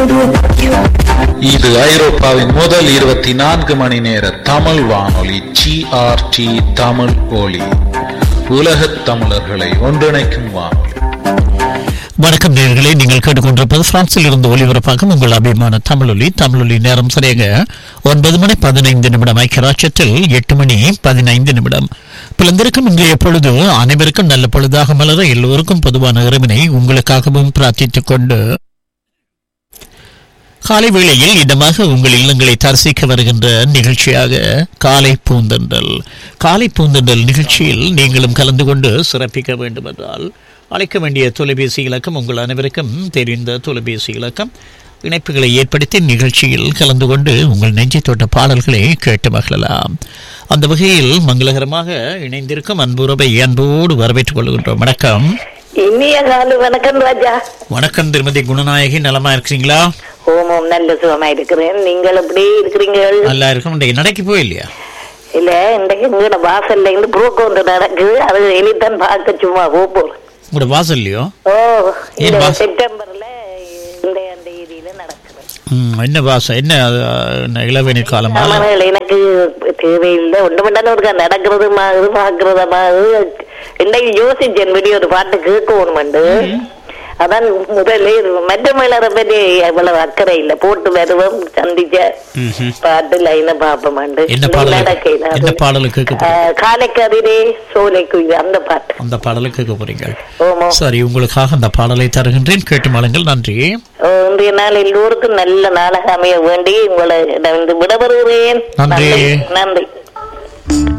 இது ஐரோப்பாவின் முதல் இருபத்தி நான்கு மணி நேர தமிழ் வானொலி ஜிஆர்டி தமிழ் ஒலி உலகத் தமிழர்களை ஒன்றிணைக்கும் வானொலி வணக்கம் நேயர்களே நீங்கள் கேட்டுக்கொண்டிருப்பது பிரான்சில் இருந்து ஒலிபரப்பாகும் உங்கள் அபிமான தமிழொலி தமிழொலி நேரம் சரியாக ஒன்பது மணி பதினைந்து நிமிடம் ஐக்கியராட்சத்தில் எட்டு மணி பதினைந்து நிமிடம் பிளந்திருக்கும் இன்றைய பொழுது அனைவருக்கும் நல்ல பொழுதாக மலர எல்லோருக்கும் பொதுவான இறைவனை உங்களுக்காகவும் பிரார்த்தித்துக் கொண்டு காலை வேளையில் இதமாக உங்கள் இல்லங்களை தரிசிக்க வருகின்ற நிகழ்ச்சியாக காலை பூந்தண்டல் காலை பூந்தண்டல் நிகழ்ச்சியில் நீங்களும் கலந்து கொண்டு சிறப்பிக்க வேண்டும் என்றால் அழைக்க வேண்டிய தொலைபேசி இலக்கம் உங்கள் அனைவருக்கும் தெரிந்த தொலைபேசி இலக்கம் இணைப்புகளை ஏற்படுத்தி நிகழ்ச்சியில் கலந்து கொண்டு உங்கள் நெஞ்சை தொட்ட பாடல்களை கேட்டு மகிழலாம் அந்த வகையில் மங்களகரமாக இணைந்திருக்கும் அன்புறவை அன்போடு வரவேற்றுக் கொள்கின்றோம் வணக்கம் இனிய காலு வணக்கம் ராஜா வணக்கம் திருமதி குணநாயகி நலமா இருக்கிறீங்களா ஓம் ஓம் நல்ல சுகமா இருக்கிறேன் நீங்கள் எப்படி இருக்கிறீங்க நல்லா இருக்கும் இன்றைக்கு நடைக்கு போயில்லையா இல்ல இன்றைக்கு இங்க வாசல்ல இருந்து புரோக்கு ஒன்று நடக்குது அது இனித்தான் பார்க்க சும்மா போறோம் உங்களோட வாசல்லையோ ஓ ஏன் இந்த வாசல்? செப்டம்பர்ல இந்த அந்த ஏரியில நடக்குது ம், என்ன வாசம் என்ன அது, என்ன இளவேணி காலமா ஆமாங்கள், எனக்கு தேவையில்லை ஒன்று மண்டாலும் இருக்கா நடக்கிறது மாதிரி பாக்குறத மாதிரி இன்னைக்கு யோசிச்சேன் வெளியே ஒரு பாட்டு கேட்கணுமெண்டு அதான் முதல்ல மற்ற மலரை பற்றி அவ்வளவு அக்கறை இல்லை போட்டு வருவோம் சந்திச்ச ம்ஹும். பாட்டு லைன பாப்பமாண்டு என்ன பாடல் என்ன பாடலுக்கு கேட்க போறீங்க? காலைக்கதிரே சோலை குயில் அந்த பாட்டு அந்த பாடலுக்கு கேட்க போறீங்க ஓமோ சரி உங்களுக்காக அந்த பாடலை தருகின்றேன் கேட்டு மாளுங்கள் நன்றி இன்றைய நாள் எல்லோருக்கும் நல்ல நாளாக அமைய வேண்டி உங்களை நான் விடவருகிறேன் நன்றி. நன்றி